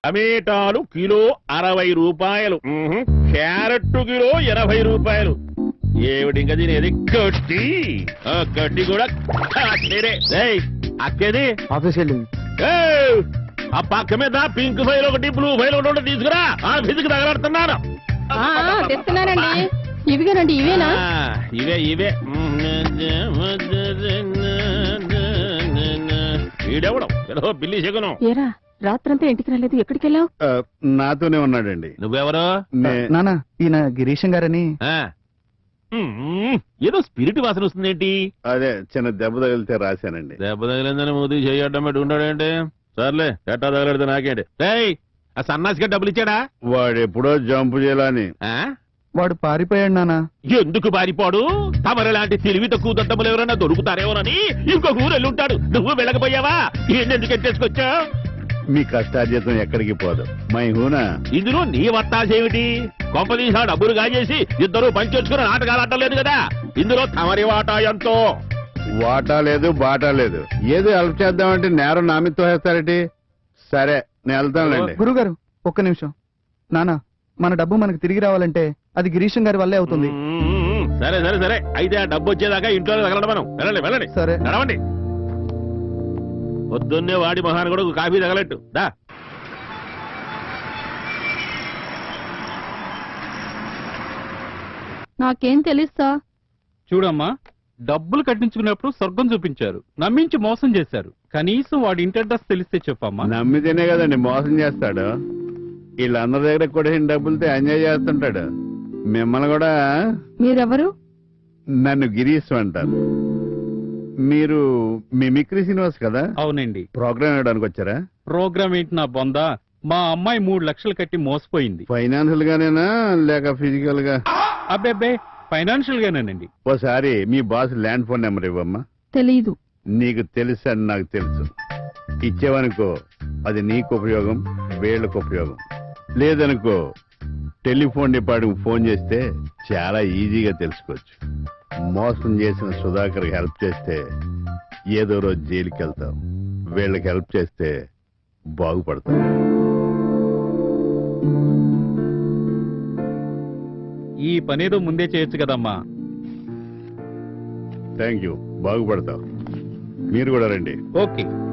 టమేటాలు kilo అరవై రూపాయలు మ్మ్హ్. Carrot kilo ఎనభై రూపాయలు ఏమిటి ఇంకా తినేది గడ్డి ఆ గడ్డి కూడా కాటేరే. ఏయ్, అక్కేది ఆఫీస్కి వెళ్ళింది ఏయ్, ఆ పక్క మీద పింక్ ఫైల్ ఒకటి బ్లూ ఫైల్ ఒకటి ఉంటే తీసుకురా ఆ ఫిజికి తగలాడుతున్నాను ఆ, ఆ, తెస్తున్నానండి ఇవిగానండి ఇవేనా ఆ, ఇవే ఇవే వీడెవడం ఏదో బిల్లి చెగును ఏరా రాత్రంతా ఇంటికి రాలేదు ఎక్కడికి వెళ్ళావు ఆ, నాతోనే ఉన్నాడండి నువ్వెవరు నే- నానా ఈయన గిరీశం గారని ఆ. మ్మ్. ఏదో స్పిరిట్ వాసన వస్తుందేంటి అదే చిన్న దెబ్బ తగిలితే రాశానండి దెబ్బ తగిలిందని మూతి చేయడం పెట్టుకుంటాడేంటి సర్లే ఎట్టా తగలడితే నాకేంటి రేయ్ ఆ సన్నాసిగా డబ్బులు ఇచ్చాడా వాడు ఎప్పుడో జంపు చేయాలని ఆ? వాడు పారిపోయాడు నానా ఎందుకు పారిపోడు తమరి లాంటి తెలివి తక్కువ దద్దములు ఎవరైనా దొరుకుతారేమోనని ఇంకొక ఊరు వెళ్ళి ఉంటాడు నువ్వు వెళ్ళకపోయావా ఎందుకు ఎట్టేసుకొచ్చా మీ కష్టార్జితం ఎక్కడికి పోదు మై హూనా ఇందులో నీ వత్తాసేమిటి కొంపదీసా డబ్బులు కాజేసి ఇద్దరు పంచొచ్చుకుని నాటకాలు ఆడలేదు కదా ఇందులో తమరి వాటా ఎంతో వాటా లేదు బాటా లేదు ఏదో హెల్ప్ చేద్దామంటే నేరం నా మీద తోసేస్తారేటి సరే నేను వెళ్తానులేండి గురుగారు ఒక్క నిమిషం నానా మన డబ్బు మనకు తిరిగి రావాలంటే అది గిరీశం గారి వల్లే అవుతుంది మ్మ్. సరే సరే సరే అయితే ఆ డబ్బు వచ్చేదాకా ఇంట్లో తగలడం మనం వెళ్ళండి వెళ్ళండి సరే నడవండి పొద్దున్నే వాడి మహాన్ కూడా కాఫీ తగలట్టు దా నాకేం తెలుస్తా చూడమ్మా డబ్బులు కట్టించుకున్నప్పుడు స్వర్గం చూపించారు నమ్మించి మోసం చేశారు కనీసం వాడి ఇంటి అడ్రస్ తెలిస్తే చెప్పమ్మా నమ్మితేనే కదండి మోసం చేస్తాడు వీళ్ళందరి దగ్గర కూడా డబ్బులతో ఎంజాయ్ చేస్తుంటాడు మిమ్మల్ని కూడా మీరెవరు నన్ను గిరీష్ అంటారు మీరు మిమిక్రీ శ్రీనివాస్ కదా అవునండి ప్రోగ్రామ్ ఇవ్వడానికి వచ్చారా ప్రోగ్రామ్ ఏంటి నా బొందా మా అమ్మాయి మూడు లక్షలు కట్టి మోసపోయింది ఫైనాన్షియల్ గానేనా లేక ఫిజికల్ గా అబ్బే ఫైనాన్షియల్ గానేనండి ఓసారి మీ బాస్ ల్యాండ్ ఫోన్ నెంబర్ ఇవ్వమ్మా తెలీదు నీకు తెలుసు అని నాకు తెలుసు ఇచ్చేవనుకో అది నీకు ఉపయోగం వీళ్ళకు ఉపయోగం లేదనుకో టెలిఫోన్ డిపార్ట్మెంట్ ఫోన్ చేస్తే చాలా ఈజీగా తెలుసుకోవచ్చు మోసం చేసిన సుధాకర్కి హెల్ప్ చేస్తే ఏదో రోజు జైలుకి వెళ్తాం వీళ్ళకి హెల్ప్ చేస్తే బాగుపడతాం ఈ పనేదో ముందే చేయొచ్చు కదమ్మా థ్యాంక్ యూ బాగుపడతాం మీరు కూడా రండి ఓకే